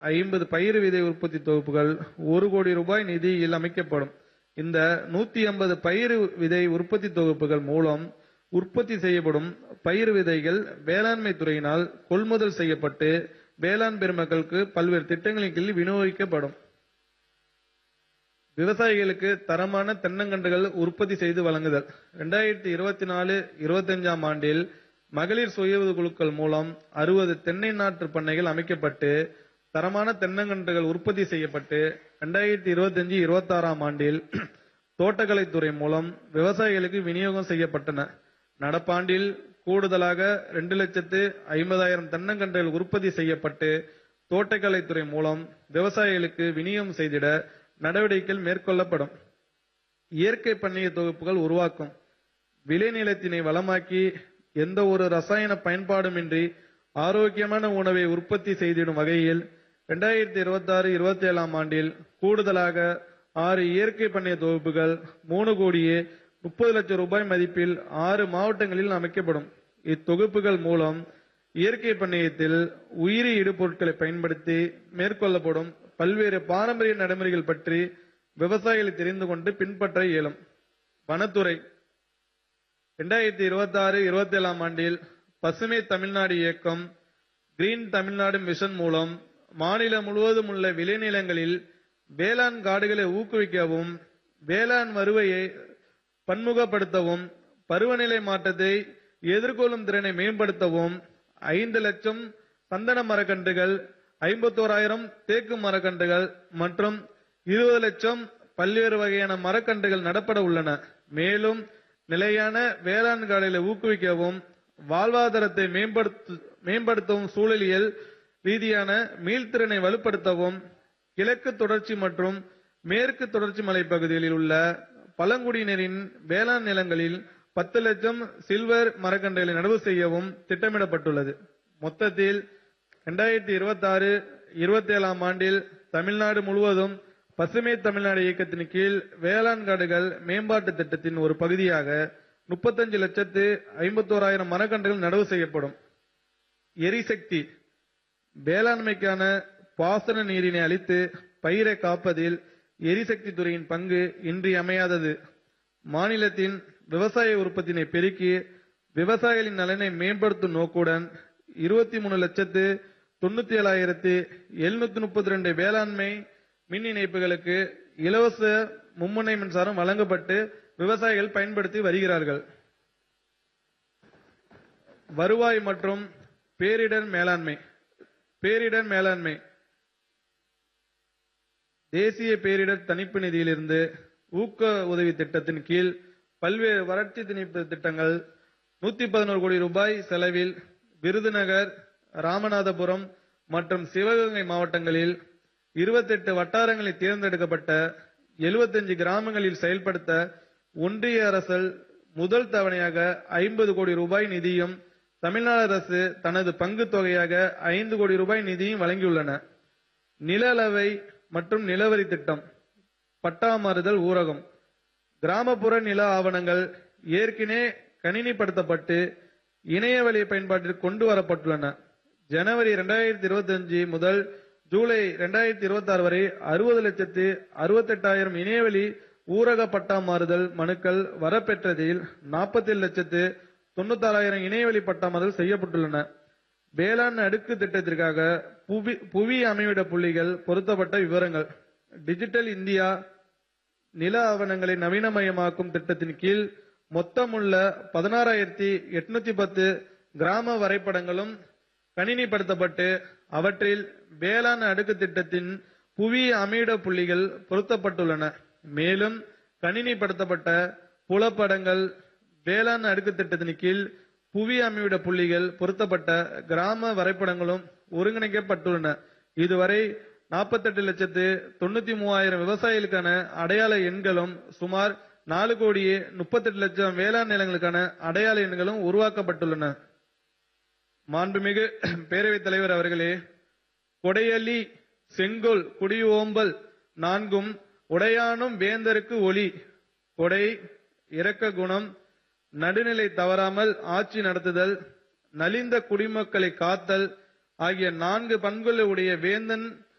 ஐம்பது பயிர் விதை உற்பத்தி தொகுப்புகள் ஒரு கோடி ரூபாய் நிதியில் அமைக்கப்படும் இந்த நூத்தி ஐம்பது பயிர் விதை உற்பத்தி தொகுப்புகள் மூலம் உற்பத்தி செய்யப்படும் பயிர் விதைகள் வேளாண்மை துறையினால் கொள்முதல் செய்யப்பட்டு வேளாண் பெருமக்களுக்கு பல்வேறு திட்டங்களின் கீழ் விநியோகிக்கப்படும் விவசாயிகளுக்கு தரமான தென்னங்கன்றுகள் உற்பத்தி செய்து வழங்குதல் ரெண்டாயிரத்தி இருபத்தி நாலு இருபத்தஞ்சாம் ஆண்டில் மகளிர் சுய உதவி குழுக்கள் மூலம் அறுபது தென்னை நாற்று பண்ணைகள் அமைக்கப்பட்டு தரமான தென்னங்கன்றுகள் உற்பத்தி செய்யப்பட்டு ரெண்டாயிரத்தி இருபத்தஞ்சு இருபத்தாறாம் ஆண்டில் தோட்டக்கலைத்துறை மூலம் விவசாயிகளுக்கு விநியோகம் செய்யப்பட்டன நடப்பாண்டில் கூடுதலாக ரெண்டு லட்சத்து ஐம்பதாயிரம் தென்னங்கன்றுகள் உற்பத்தி செய்யப்பட்டு தோட்டக்கலைத்துறை மூலம் விவசாயிகளுக்கு விநியோகம் செய்திட நடவடிக்கைகள் மேற்கொள்ளப்படும் இயற்கை பண்ணைய தொகுப்புகள் உருவாக்கும் விளைநிலத்தினை வளமாக்கி எந்த ஒரு ரசாயன பயன்பாடுமின்றி ஆரோக்கியமான உணவை உற்பத்தி செய்திடும் வகையில் இரண்டாயிரத்தி இருபத்தி ஆறு இருபத்தி ஏழாம் ஆண்டில் கூடுதலாக ஆறு இயற்கை பண்ணைய தொகுப்புகள் மூணு கோடியே முப்பது லட்சம் ரூபாய் மதிப்பில் ஆறு மாவட்டங்களில் அமைக்கப்படும் இத்தொகுப்புகள் மூலம் இயற்கை பண்ணையத்தில் உயிரி இடுபொருட்களை பயன்படுத்தி மேற்கொள்ளப்படும் பல்வேறு பாரம்பரிய நடைமுறைகள் பற்றி விவசாயிகள் தெரிந்து கொண்டு பின்பற்ற இயலும் வனத்துறை இரண்டாயிரத்தி இருபத்தி ஆறு இருபத்தி ஏழாம் ஆண்டில் பசுமை தமிழ்நாடு இயக்கம் கிரீன் தமிழ்நாடு மிஷன் மூலம் மாநிலம் முழுவதும் உள்ள விளைநிலங்களில் வேளாண் காடுகளை ஊக்குவிக்கவும் வேளாண் வருவையை பன்முகப்படுத்தவும் பருவநிலை மாற்றத்தை எதிர்கொள்ளும் திறனை மேம்படுத்தவும் ஐந்து லட்சம் சந்தன மரக்கன்றுகள் ஐம்பத்தோராயிரம் தேக்கு மரக்கன்றுகள் மற்றும் இருபது லட்சம் பல்வேறு வகையான மரக்கன்றுகள் நடப்பட உள்ளன மேலும் நிலையான வேளாண் காடுகளை ஊக்குவிக்கவும் வாழ்வாதாரத்தை மேம்படுத்த மேம்படுத்தவும் சூழலியல் ரீதியான மீள்திறனை வலுப்படுத்தவும் கிழக்கு தொடர்ச்சி மற்றும் மேற்கு தொடர்ச்சி மலைப்பகுதிகளில் உள்ள பழங்குடியினரின் வேளாண் நிலங்களில் பத்து லட்சம் சில்வர் மரக்கன்றுகளை நடவு செய்யவும் திட்டமிடப்பட்டுள்ளது மொத்தத்தில் இரண்டாயிரத்தி இருபத்தி ஆறு இருபத்தி ஏழாம் ஆண்டில் தமிழ்நாடு முழுவதும் பசுமை தமிழ்நாடு இயக்கத்தின் கீழ் வேளாண் காடுகள் மேம்பாட்டு திட்டத்தின் ஒரு பகுதியாக முப்பத்தஞ்சு லட்சத்து ஐம்பத்தோராயிரம் மரக்கன்றுகள் நடவு செய்யப்படும் எரிசக்தி வேளாண்மைக்கான பாசன நீரினை அளித்து பயிரை காப்பதில் எரிசக்தி துறையின் பங்கு இன்றியமையாதது மாநிலத்தின் விவசாய உற்பத்தினை பெருக்கி விவசாயிகளின் நலனை மேம்படுத்தும் நோக்குடன் இருபத்தி மூணு லட்சத்து தொண்ணூத்தி ஏழாயிரத்தி எழுநூத்தி முப்பத்தி ரெண்டு வேளாண்மை மின் இணைப்புகளுக்கு இலவச மும்முனை மின்சாரம் வழங்கப்பட்டு விவசாயிகள் பயன்படுத்தி வருகிறார்கள் வருவாய் மற்றும் பேரிடர் மேலாண்மை பேரிடர் மேலாண்மை தேசிய பேரிடர் தணிப்பு நிதியிலிருந்து ஊக்க உதவி திட்டத்தின் கீழ் பல்வேறு வறட்சி திணிப்பு திட்டங்கள் நூத்தி பதினோரு கோடி ரூபாய் செலவில் விருதுநகர் ராமநாதபுரம் மற்றும் சிவகங்கை மாவட்டங்களில் இருபத்தெட்டு வட்டாரங்களில் தேர்ந்தெடுக்கப்பட்ட 75 கிராமங்களில் செயல்படுத்த ஒன்றிய அரசல் முதல் தவணையாக ஐம்பது கோடி ரூபாய் நிதியும் தமிழ்நாடு அரசு தனது பங்கு தொகையாக ஐந்து கோடி ரூபாய் நிதியும் வழங்கியுள்ளன நில அளவை மற்றும் நிலவரி திட்டம் பட்டா மாறுதல் ஊரகம் கிராமப்புற நில ஆவணங்கள் ஏற்கனவே கணினிப்படுத்தப்பட்டு இணையவழி பயன்பாட்டிற்கு கொண்டு வரப்பட்டுள்ளன ஜனவரி 2025 முதல் ஜூலை 2026 வரை அறுபது லட்சத்து அறுபத்தெட்டாயிரம் இணையவழி ஊரக பட்டா மாறுதல் மனுக்கள் வரப்பெற்றதில் நாற்பத்தி லட்சத்து தொண்ணூத்தாறாயிரம் இணையவழி பட்டா மாறுதல் செய்யப்பட்டுள்ளன வேளாண் அடுக்கு திட்டத்திற்காக புவி புவி அமைவிட புள்ளிகள் பொருத்தப்பட்ட விவரங்கள் டிஜிட்டல் இந்தியா நில ஆவணங்களை நவீனமயமாக்கும் திட்டத்தின் கீழ் மொத்தமுள்ள பதினாறாயிரத்தி எட்நூத்தி பத்து கிராம வரைபடங்களும் கணினிப்படுத்தப்பட்டு அவற்றில் வேளாண் அடுக்கு திட்டத்தின் புவி அமைவிட புள்ளிகள் பொருத்தப்பட்டுள்ளன மேலும் கணினிப்படுத்தப்பட்ட புலப்படங்கள் வேளாண் அடுக்கு திட்டத்தின் கீழ் புவி அமைவிட புள்ளிகள் பொருத்தப்பட்ட கிராம வரைபடங்களும் ஒருங்கிணைக்கப்பட்டுள்ளன இதுவரை நாற்பத்தெட்டு லட்சத்து தொண்ணூத்தி மூவாயிரம் விவசாயிகளுக்கான அடையாள எண்களும் சுமார் நாலு கோடியே முப்பத்தெட்டு லட்சம் வேளாண் நிலங்களுக்கான அடையாள எண்களும் உருவாக்கப்பட்டுள்ளன மாண்புமிகு பேரவைத் தலைவர் அவர்களே கொடையலி செங்கோல் குடியோம்பல் நான்கும் உடையானும் வேந்தருக்கு ஒளி கொடை இரக்க குணம் நடுநிலை தவறாமல் ஆட்சி நடத்துதல் நலிந்த குடிமக்களை காத்தல் ஆகிய நான்கு பண்புகளை உடைய வேந்தன்